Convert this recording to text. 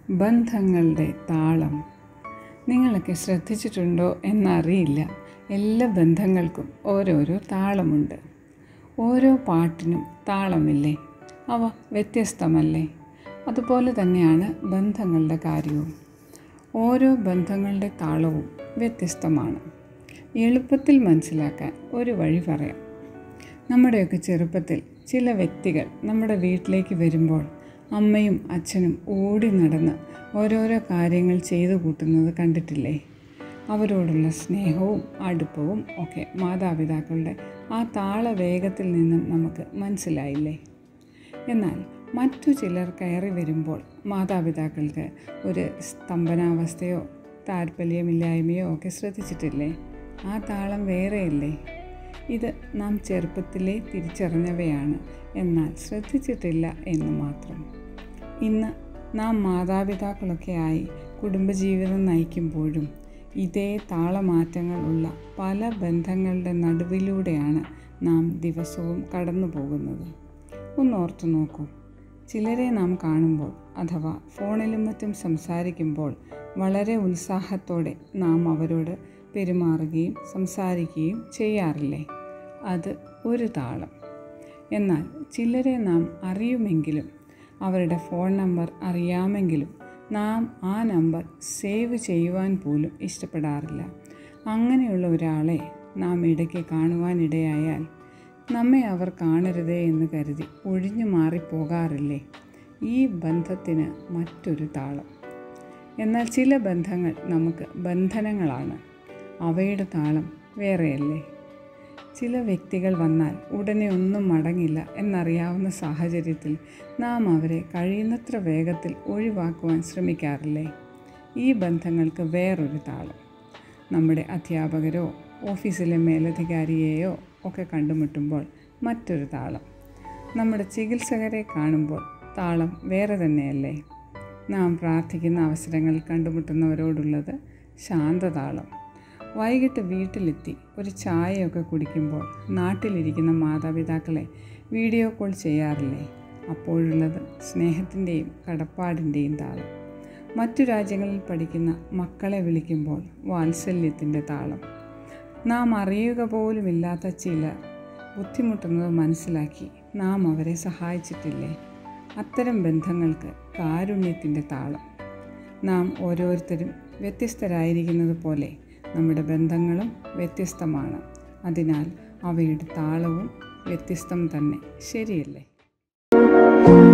ബന്ധങ്ങളുടെ താളം നിങ്ങളൊക്കെ ശ്രദ്ധിച്ചിട്ടുണ്ടോ എന്നറിയില്ല എല്ലാ ബന്ധങ്ങൾക്കും ഓരോരോ താളമുണ്ട് ഓരോ പാട്ടിനും താളമില്ലേ അവ വ്യത്യസ്തമല്ലേ അതുപോലെ തന്നെയാണ് ബന്ധങ്ങളുടെ കാര്യവും ഓരോ ബന്ധങ്ങളുടെ താളവും വ്യത്യസ്തമാണ് എളുപ്പത്തിൽ മനസ്സിലാക്കാൻ ഒരു വഴി പറയാം നമ്മുടെയൊക്കെ ചെറുപ്പത്തിൽ ചില വ്യക്തികൾ നമ്മുടെ വീട്ടിലേക്ക് വരുമ്പോൾ അമ്മയും അച്ഛനും ഓടി നടന്ന് ഓരോരോ കാര്യങ്ങൾ ചെയ്തു കൂട്ടുന്നത് കണ്ടിട്ടില്ലേ അവരോടുള്ള സ്നേഹവും അടുപ്പവും ഒക്കെ മാതാപിതാക്കളുടെ ആ താളവേഗത്തിൽ നിന്നും നമുക്ക് മനസ്സിലായില്ലേ എന്നാൽ മറ്റു ചിലർ കയറി വരുമ്പോൾ മാതാപിതാക്കൾക്ക് ഒരു സ്തംഭനാവസ്ഥയോ താല്പര്യമില്ലായ്മയോ ഒക്കെ ശ്രദ്ധിച്ചിട്ടില്ലേ ആ താളം വേറെയല്ലേ ഇത് നാം ചെറുപ്പത്തിലേ തിരിച്ചറിഞ്ഞവയാണ് എന്നാൽ ശ്രദ്ധിച്ചിട്ടില്ല എന്ന് മാത്രം ഇന്ന് നാം മാതാപിതാക്കളൊക്കെ ആയി കുടുംബജീവിതം നയിക്കുമ്പോഴും ഇതേ താളമാറ്റങ്ങളുള്ള പല ബന്ധങ്ങളുടെ നടുവിലൂടെയാണ് നാം ദിവസവും കടന്നു പോകുന്നത് ഒന്നോർത്തു നോക്കൂ ചിലരെ നാം കാണുമ്പോൾ അഥവാ ഫോണിലും മറ്റും സംസാരിക്കുമ്പോൾ വളരെ ഉത്സാഹത്തോടെ നാം അവരോട് പെരുമാറുകയും സംസാരിക്കുകയും ചെയ്യാറില്ലേ അത് ഒരു താളം എന്നാൽ ചിലരെ നാം അറിയുമെങ്കിലും അവരുടെ ഫോൺ നമ്പർ അറിയാമെങ്കിലും നാം ആ നമ്പർ സേവ് ചെയ്യുവാൻ പോലും ഇഷ്ടപ്പെടാറില്ല അങ്ങനെയുള്ള ഒരാളെ നാം ഇടയ്ക്ക് കാണുവാനിടയായാൽ നമ്മെ അവർ കാണരുതേ എന്ന് കരുതി ഒഴിഞ്ഞു മാറിപ്പോകാറില്ലേ ഈ ബന്ധത്തിന് മറ്റൊരു താളം എന്നാൽ ചില ബന്ധങ്ങൾ നമുക്ക് ബന്ധനങ്ങളാണ് അവയുടെ താളം വേറെയല്ലേ ചില വ്യക്തികൾ വന്നാൽ ഉടനെ ഒന്നും മടങ്ങില്ല എന്നറിയാവുന്ന സാഹചര്യത്തിൽ നാം അവരെ കഴിയുന്നത്ര വേഗത്തിൽ ഒഴിവാക്കുവാൻ ശ്രമിക്കാറില്ലേ ഈ ബന്ധങ്ങൾക്ക് വേറൊരു താളം നമ്മുടെ അധ്യാപകരോ ഓഫീസിലെ മേലധികാരിയെയോ ഒക്കെ കണ്ടുമുട്ടുമ്പോൾ മറ്റൊരു താളം നമ്മുടെ ചികിത്സകരെ കാണുമ്പോൾ താളം വേറെ തന്നെയല്ലേ നാം പ്രാർത്ഥിക്കുന്ന അവസരങ്ങളിൽ കണ്ടുമുട്ടുന്നവരോടുള്ളത് ശാന്തതാളം വൈകിട്ട് വീട്ടിലെത്തി ഒരു ചായയൊക്കെ കുടിക്കുമ്പോൾ നാട്ടിലിരിക്കുന്ന മാതാപിതാക്കളെ വീഡിയോ കോൾ ചെയ്യാറില്ലേ അപ്പോഴുള്ളത് സ്നേഹത്തിൻ്റെയും കടപ്പാടിൻ്റെയും താളം മറ്റു രാജ്യങ്ങളിൽ പഠിക്കുന്ന മക്കളെ വിളിക്കുമ്പോൾ വാത്സല്യത്തിൻ്റെ താളം നാം അറിയുക പോലുമില്ലാത്ത ചിലർ ബുദ്ധിമുട്ടുന്നത് മനസ്സിലാക്കി നാം അവരെ സഹായിച്ചിട്ടില്ലേ അത്തരം ബന്ധങ്ങൾക്ക് കാരുണ്യത്തിൻ്റെ താളം നാം ഓരോരുത്തരും വ്യത്യസ്തരായിരിക്കുന്നത് പോലെ നമ്മുടെ ബന്ധങ്ങളും വ്യത്യസ്തമാണ് അതിനാൽ അവയുടെ താളവും വ്യത്യസ്തം തന്നെ ശരിയല്ലേ